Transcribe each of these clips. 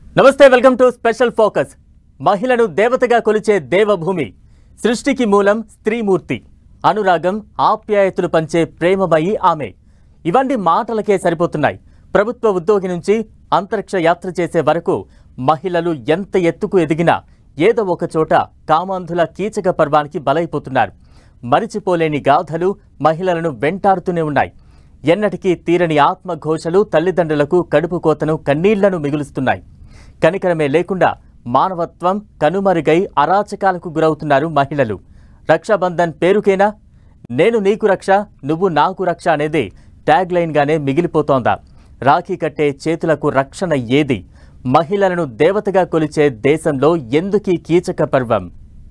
నమస్తే welcome to special focus మహిళను దేవతగా కొలిచే దేవభూమి సృష్టికి మూలం స్త్రీమూర్తి అనురాగం ఆప్యాయతలు పంచే ప్రేమమయి ఆమె ఇవన్నీ మాటలకే సరిపోతున్నాయి ప్రభుత్వ ఉద్యోగి నుంచి అంతరిక్ష యాత్ర చేసే వరకు మహిళలు ఎంత ఎత్తుకు ఎదిగినా ఏదో ఒక చోట కామాంధుల కీచక పర్వానికి బలైపోతున్నారు మరిచిపోలేని గాథలు మహిళలను వెంటాడుతూనే ఉన్నాయి ఎన్నటికీ తీరని ఆత్మఘోషలు తల్లిదండ్రులకు కడుపు కోతను కన్నీళ్లను మిగులుస్తున్నాయి కనికరమే లేకుండా మానవత్వం కనుమరుగై అరాచకాలకు గురవుతున్నారు మహిళలు రక్షాబంధన్ పేరుకేనా నేను నీకు రక్ష నువ్వు నాకు రక్ష అనేది ట్యాగ్ లైన్గానే మిగిలిపోతోందా రాఖీ కట్టే చేతులకు రక్షణ ఏది మహిళలను దేవతగా కొలిచే దేశంలో ఎందుకీ కీచక పర్వం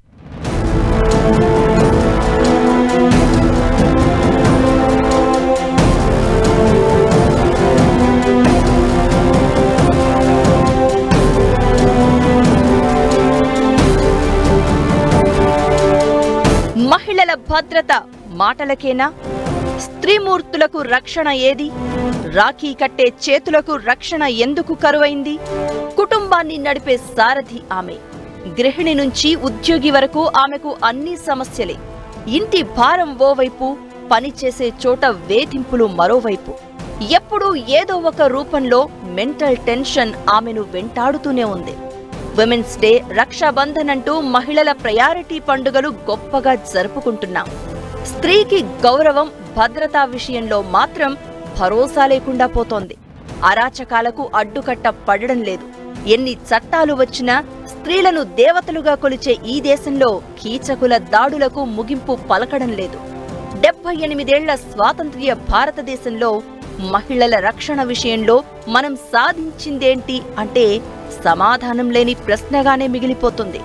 మహిళల భద్రత మాటలకేనా స్త్రీమూర్తులకు రక్షణ ఏది రాఖీ కట్టే చేతులకు రక్షణ ఎందుకు కరువైంది కుటుంబాన్ని నడిపే సారథి ఆమె గృహిణి నుంచి ఉద్యోగి వరకు ఆమెకు అన్ని సమస్యలే ఇంటి భారం ఓవైపు పనిచేసే చోట వేధింపులు మరోవైపు ఎప్పుడూ ఏదో ఒక రూపంలో మెంటల్ టెన్షన్ ఆమెను వెంటాడుతూనే ఉంది విమెన్స్ డే రక్షాబంధన్ అంటూ మహిళల ప్రయారిటీ పండుగలు గొప్పగా జరుపుకుంటున్నాం స్త్రీకి గౌరవం భద్రతా విషయంలో మాత్రం భరోసా లేకుండా పోతోంది అరాచకాలకు అడ్డుకట్ట పడడం లేదు ఎన్ని చట్టాలు వచ్చినా స్త్రీలను దేవతలుగా కొలిచే ఈ దేశంలో కీచకుల దాడులకు ముగింపు పలకడం లేదు డెబ్బై ఎనిమిదేళ్ల స్వాతంత్ర్య భారతదేశంలో మహిళల రక్షణ విషయంలో మనం సాధించిందేంటి అంటే సమాధానం లేని ప్రశ్నగానే మిగిలిపోతుంది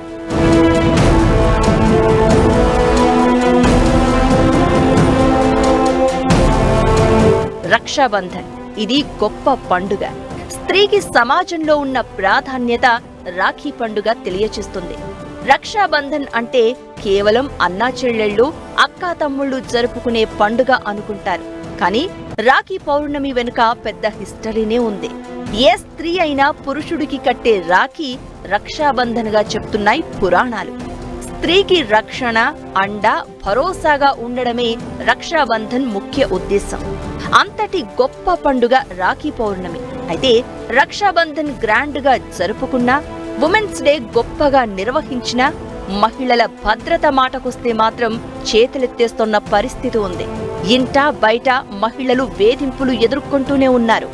రక్షాబంధన్ ఇది గొప్ప పండుగ స్త్రీకి సమాజంలో ఉన్న ప్రాధాన్యత రాఖీ పండుగ తెలియచేస్తుంది రక్షాబంధన్ అంటే కేవలం అన్నా చెల్లెళ్ళు అక్కా తమ్ముళ్ళు జరుపుకునే పండుగ అనుకుంటారు కానీ రాఖీ పౌర్ణమి వెనుక పెద్ద హిస్టరీనే ఉంది ఏ స్త్రీ అయినా పురుషుడికి కట్టే రాఖీ రక్షాబంధన్గా చెప్తున్నాయి పురాణాలు స్త్రీకి రక్షణ అండ భరోసాగా ఉండడమే రక్షాబంధన్ ముఖ్య ఉద్దేశం అంతటి గొప్ప పండుగ రాఖీ పౌర్ణమి అయితే రక్షాబంధన్ గ్రాండ్ గా జరుపుకున్నా ఉమెన్స్ డే గొప్పగా నిర్వహించినా మహిళల భద్రత మాటకొస్తే మాత్రం చేతులెత్తేస్తున్న పరిస్థితి ఉంది ఇంట బయట మహిళలు వేధింపులు ఎదుర్కొంటూనే ఉన్నారు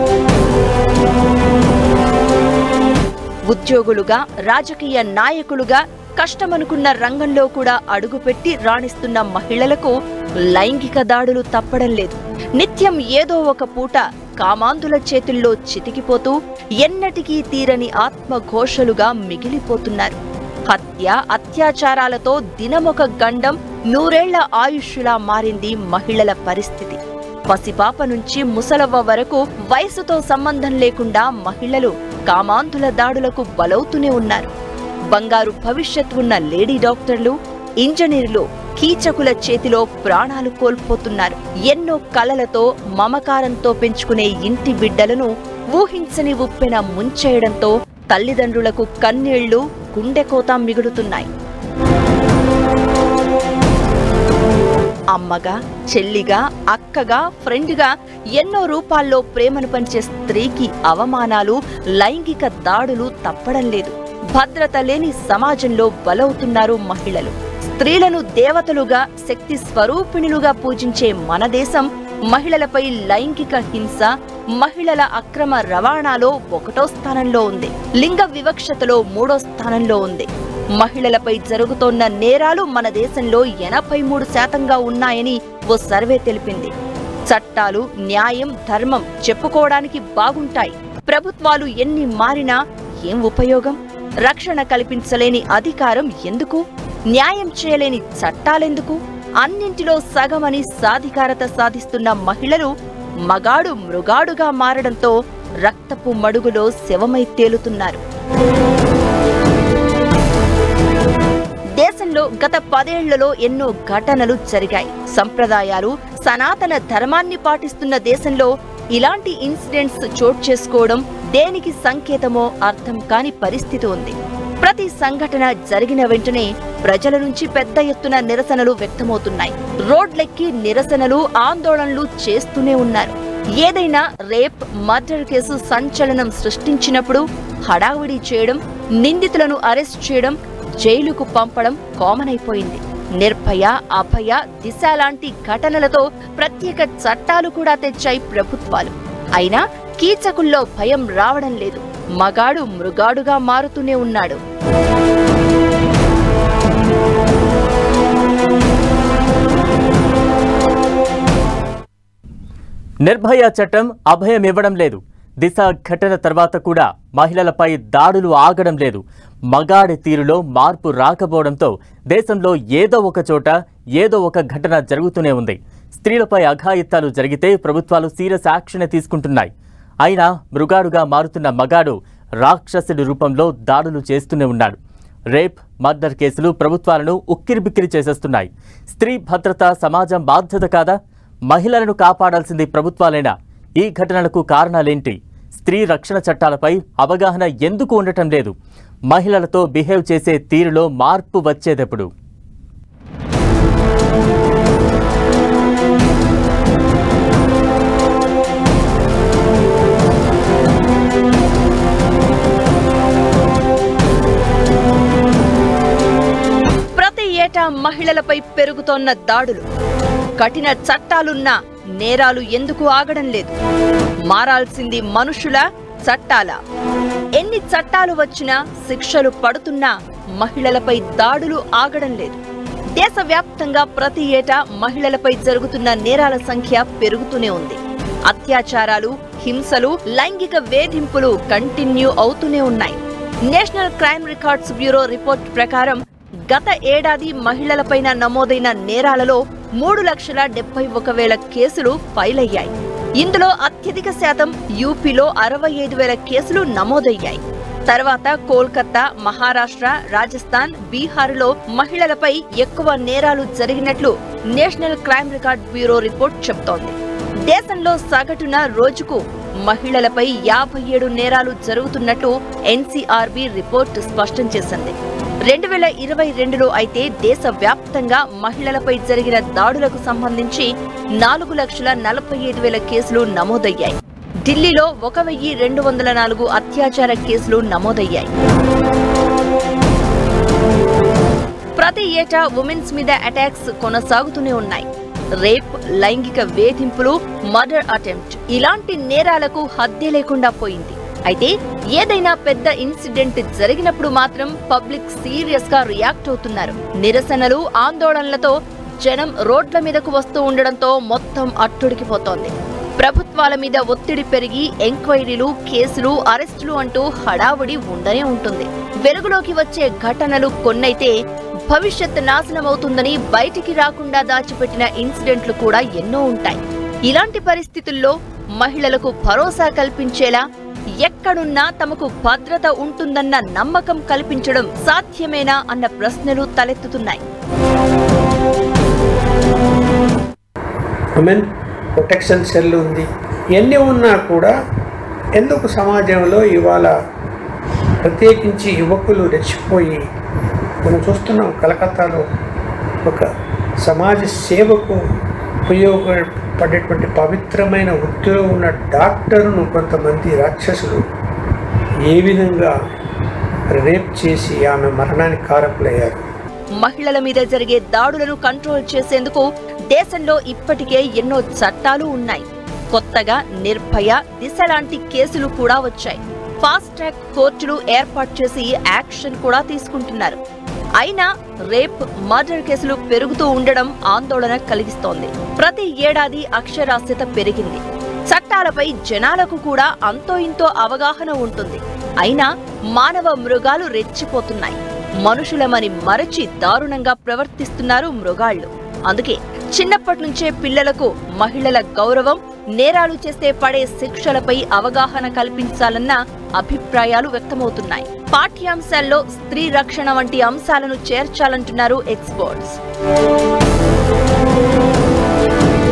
ఉద్యోగులుగా రాజకీయ నాయకులుగా కష్టమనుకున్న రంగంలో కూడా అడుగుపెట్టి రాణిస్తున్న మహిళలకు లైంగిక దాడులు తప్పడం లేదు నిత్యం ఏదో ఒక పూట కామాంధుల చేతుల్లో చితికిపోతూ ఎన్నటికీ తీరని ఆత్మఘోషలుగా మిగిలిపోతున్నారు హత్య అత్యాచారాలతో దినమొక గండం నూరేళ్ల ఆయుష్లా మారింది మహిళల పరిస్థితి పసిపాప నుంచి ముసలవ్వ వరకు వయసుతో సంబంధం లేకుండా మహిళలు కామాంధుల దాడులకు బలవుతూనే ఉన్నారు బంగారు భవిష్యత్ ఉన్న లేడీ డాక్టర్లు ఇంజనీర్లు కీచకుల చేతిలో ప్రాణాలు కోల్పోతున్నారు ఎన్నో కలలతో మమకారంతో పెంచుకునే ఇంటి బిడ్డలను ఊహించని ఉప్పెన ముంచేయడంతో తల్లిదండ్రులకు కన్నీళ్లు గుండెకోత మిగులుతున్నాయి అమ్మగా చెల్లిగా అక్కగా ఫ్రెండ్గా ఎన్నో రూపాల్లో ప్రేమను పంచే స్త్రీకి అవమానాలు లైంగిక దాడులు తప్పడం లేదు భద్రత లేని సమాజంలో బలవుతున్నారు మహిళలు స్త్రీలను దేవతలుగా శక్తి స్వరూపిణులుగా పూజించే మన దేశం మహిళలపై లైంగిక హింస మహిళల అక్రమ రవాణాలో ఒకటో స్థానంలో ఉంది లింగ వివక్షతలో మూడో స్థానంలో ఉంది మహిళలపై జరుగుతోన్న నేరాలు మన దేశంలో ఎనభై మూడు శాతంగా ఉన్నాయని ఓ సర్వే తెలిపింది చట్టాలు న్యాయం ధర్మం చెప్పుకోవడానికి బాగుంటాయి ప్రభుత్వాలు ఎన్ని మారినా ఏం ఉపయోగం రక్షణ కల్పించలేని అధికారం ఎందుకు న్యాయం చేయలేని చట్టాలెందుకు అన్నింటిలో సగమని సాధికారత సాధిస్తున్న మహిళలు మగాడు మృగాడుగా మారడంతో రక్తపు మడుగులో శవమై తేలుతున్నారు దేశంలో గత పదేళ్లలో ఎన్నో ఘటనలు జరిగాయి సంప్రదాయాలు సనాతన ధర్మాన్ని పాటిస్తున్న దేశంలో ఇలాంటి ఇన్సిడెంట్స్ చోటు చేసుకోవడం దేనికి సంకేతమో అర్థం కాని పరిస్థితి ఉంది ప్రతి సంఘటన జరిగిన వెంటనే ప్రజల నుంచి పెద్ద ఎత్తున నిరసనలు వ్యక్తమవుతున్నాయి రోడ్లెక్కి నిరసనలు ఆందోళనలు చేస్తూనే ఉన్నారు ఏదైనా రేప్ మర్డర్ కేసు సంచలనం సృష్టించినప్పుడు హడావిడి చేయడం నిందితులను అరెస్ట్ చేయడం జైలుకు పంపడం కామన్ అయిపోయింది నిర్భయ అభయ దిశ లాంటి ఘటనలతో ప్రత్యేక చట్టాలు కూడా తెచ్చాయి ప్రభుత్వాలు అయినా కీచకుల్లో భయం రావడం లేదు మగాడు మృగాడుగా మారుతూనే ఉన్నాడు నిర్భయ చట్టం అభయం ఇవ్వడం లేదు దిశ ఘటన తర్వాత కూడా మహిళలపై దాడులు ఆగడం లేదు మగాడి తీరులో మార్పు రాకపోవడంతో దేశంలో ఏదో ఒక చోట ఏదో ఒక ఘటన జరుగుతూనే ఉంది స్త్రీలపై అఘాయిత్యాలు జరిగితే ప్రభుత్వాలు సీరియస్ యాక్షన్ తీసుకుంటున్నాయి అయినా మృగాడుగా మారుతున్న మగాడు రాక్షసుడి రూపంలో దాడులు చేస్తూనే ఉన్నాడు రేప్ మర్డర్ కేసులు ప్రభుత్వాలను ఉక్కిరిబిక్కిరి చేసేస్తున్నాయి స్త్రీ భద్రత సమాజం బాధ్యత కాదా మహిళలను కాపాడాల్సింది ప్రభుత్వాలేనా ఈ ఘటనలకు కారణాలేంటి స్త్రీ రక్షణ చట్టాలపై అవగాహన ఎందుకు ఉండటం లేదు మహిళలతో బిహేవ్ చేసే తీరులో మార్పు వచ్చేదెప్పుడు ప్రతి ఏటా మహిళలపై పెరుగుతోన్న దాడులు కఠిన చట్టాలున్నా నేరాలు ఎందుకు ఆగడం లేదు మారాల్సింది మనుషుల చట్టాల ఎన్ని చట్టాలు వచ్చినా శిక్షలు పడుతున్నా మహిళలపై దాడులు ఆగడం లేదు దేశవ్యాప్తంగా ప్రతి ఏటా మహిళలపై జరుగుతున్న నేరాల సంఖ్య పెరుగుతూనే ఉంది అత్యాచారాలు హింసలు లైంగిక వేధింపులు కంటిన్యూ అవుతూనే ఉన్నాయి National Crime Records Bureau report ప్రకారం గత ఏడాది మహిళలపైన నమోదైన నేరాలలో మూడు లక్షల డెబ్బై ఒక వేల కేసులు ఫైల్ అయ్యాయి ఇందులో అత్యధిక శాతం యూపీలో అరవై ఐదు వేల కేసులు నమోదయ్యాయి తర్వాత కోల్కతా మహారాష్ట్ర రాజస్థాన్ బీహార్లో మహిళలపై ఎక్కువ నేరాలు జరిగినట్లు National Crime Record Bureau report చెబుతోంది దేశంలో సగటున రోజుకు మహిళలపై యాభై ఏడు నేరాలు జరుగుతున్నట్టు ఎన్సీఆర్బీ రిపోర్ట్ స్పష్టం చేసింది రెండు వేల ఇరవై రెండులో అయితే దేశవ్యాప్తంగా మహిళలపై జరిగిన దాడులకు సంబంధించి నాలుగు లక్షల నలభై ఐదు వేల కేసులు నమోదయ్యాయి ఢిల్లీలో ఒక వెయ్యి రెండు వందల నాలుగు అత్యాచార కేసులు నమోదయ్యాయి ప్రతి ఏటా ఉమెన్స్ మీద అటాక్స్ కొనసాగుతూనే ఉన్నాయి రేప్ లైంగిక వేధింపులు మర్డర్ అటెంప్ట్ ఇలాంటి నేరాలకు హద్దే లేకుండా పోయింది అయితే ఏదైనా పెద్ద ఇన్సిడెంట్ జరిగినప్పుడు మాత్రం పబ్లిక్ సీరియస్ గా రియాక్ట్ అవుతున్నారు నిరసనలు ఆందోళనలతో జనం రోడ్ల మీదకు వస్తూ ఉండడంతో మొత్తం అట్టుడికిపోతోంది ప్రభుత్వాల మీద ఒత్తిడి పెరిగి ఎంక్వైరీలు కేసులు అరెస్టులు అంటూ హడావుడి ఉండనే ఉంటుంది వెలుగులోకి వచ్చే ఘటనలు కొన్నైతే భవిష్యత్ నాశనమవుతుందని బయటికి రాకుండా దాచిపెట్టిన ఇన్సిడెంట్లు కూడా ఎన్నో ఉంటాయి ఇలాంటి పరిస్థితుల్లో మహిళలకు భరోసా కల్పించేలా ఎక్కడున్నా తమకు భద్రత ఉంటుందన్న నమ్మకం కల్పించడం సాధ్యమేనా అన్న ప్రశ్నలు తలెత్తుతున్నాయి ఉమెన్ ప్రొటెక్షన్ సెల్ ఉంది ఎన్ని ఉన్నా కూడా ఎందుకు సమాజంలో ఇవాళ ప్రత్యేకించి యువకులు రెచ్చిపోయి మనం చూస్తున్నాం కలకత్తాలో ఒక సమాజ సేవకు ఉపయోగపడేటువంటి పవిత్రమైన వృత్తిలో ఉన్న డాక్టర్ను కొంతమంది రాక్షసులు ఏ విధంగా రేప్ చేసి ఆమె మరణానికి కారకులయ్యారు మహిళల మీద జరిగే దాడులను కంట్రోల్ చేసేందుకు దేశంలో ఇప్పటికే ఎన్నో చట్టాలు ఉన్నాయి కొత్తగా నిర్భయ దిశ లాంటి కేసులు కూడా వచ్చాయి ఫాస్ట్ ట్రాక్ కోర్టులు ఏర్పాటు చేసి యాక్షన్ కూడా తీసుకుంటున్నారు అయినా రేప్ మర్డర్ కేసులు పెరుగుతూ ఉండడం ఆందోళన కలిగిస్తోంది ప్రతి ఏడాది అక్షరాస్యత పెరిగింది చట్టాలపై జనాలకు కూడా అంతో ఇంతో అవగాహన ఉంటుంది అయినా మానవ మృగాలు రెచ్చిపోతున్నాయి మనుషులమని మరచి దారుణంగా ప్రవర్తిస్తున్నారు మృగాళ్ళు అందుకే చిన్నప్పటి నుంచే పిల్లలకు మహిళల గౌరవం నేరాలు చేస్తే పడే శిక్షలపై అవగాహన కల్పించాలన్న అభిప్రాయాలు వ్యక్తమవుతున్నాయి పాఠ్యాంశాల్లో స్త్రీ రక్షణ వంటి అంశాలను చేర్చాలంటున్నారు ఎక్స్పర్ట్స్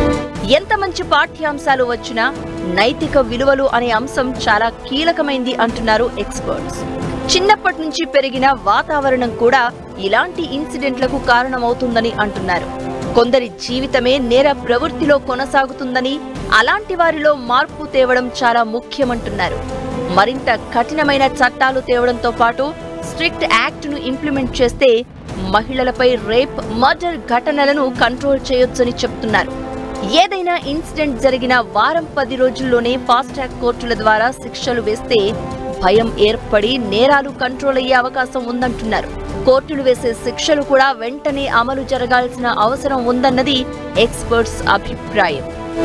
ఎంత మంచి పాఠ్యాంశాలు వచ్చినా నైతిక విలువలు అనే అంశం చాలా కీలకమైంది అంటున్నారు ఎక్స్పర్ట్స్ చిన్నప్పటి నుంచి పెరిగిన వాతావరణం కూడా ఇలాంటి ఇన్సిడెంట్లకు కారణమవుతుందని అంటున్నారు కొందరి జీవితమే నేర ప్రవృత్తిలో కొనసాగుతుందని అలాంటి వారిలో మార్పు తేవడం చాలా ముఖ్యమంటున్నారు మరింత కఠినమైన చట్టాలు తేవడంతో పాటు స్ట్రిక్ట్ యాక్ట్ ను ఇంప్లిమెంట్ చేస్తే మహిళలపై రేప్ మర్డర్ ఘటనలను కంట్రోల్ చేయొచ్చని చెప్తున్నారు ఏదైనా ఇన్సిడెంట్ జరిగిన వారం పది రోజుల్లోనే ఫాస్ట్ ట్రాక్ కోర్టుల ద్వారా శిక్షలు వేస్తే భయం ఏర్పడి నేరాలు కంట్రోల్ అయ్యే అవకాశం ఉందంటున్నారు కోర్టులు వేసే శిక్షలు కూడా వెంటనే అమలు జరగాల్సిన అవసరం ఉందన్నది ఎక్స్పర్ట్స్ అభిప్రాయం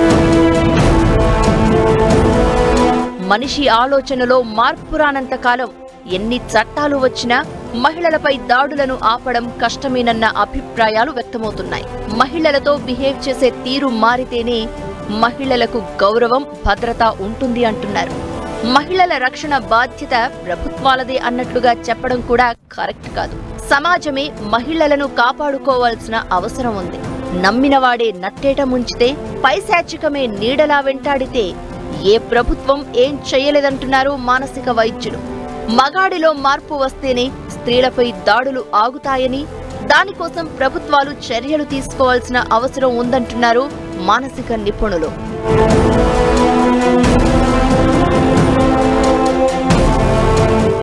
మనిషి ఆలోచనలో మార్పు రానంత కాలం ఎన్ని చట్టాలు వచ్చినా మహిళలపై దాడులను ఆపడం కష్టమేనన్న అభిప్రాయాలు వ్యక్తమవుతున్నాయి మహిళలతో బిహేవ్ చేసే తీరు మారితేనే మహిళలకు గౌరవం భద్రత ఉంటుంది అంటున్నారు మహిళల రక్షణ బాధ్యత ప్రభుత్వాలదే అన్నట్లుగా చెప్పడం కూడా కరెక్ట్ కాదు సమాజమే మహిళలను కాపాడుకోవాల్సిన అవసరం ఉంది నమ్మినవాడే నట్టేట ముంచితే పైశాచికమే నీడలా వెంటాడితే ఏ ప్రభుత్వం ఏం చేయలేదంటున్నారు మానసిక వైద్యులు మగాడిలో మార్పు వస్తేనే స్త్రీలపై దాడులు ఆగుతాయని దానికోసం ప్రభుత్వాలు చర్యలు తీసుకోవాల్సిన అవసరం ఉందంటున్నారు మానసిక నిపుణులు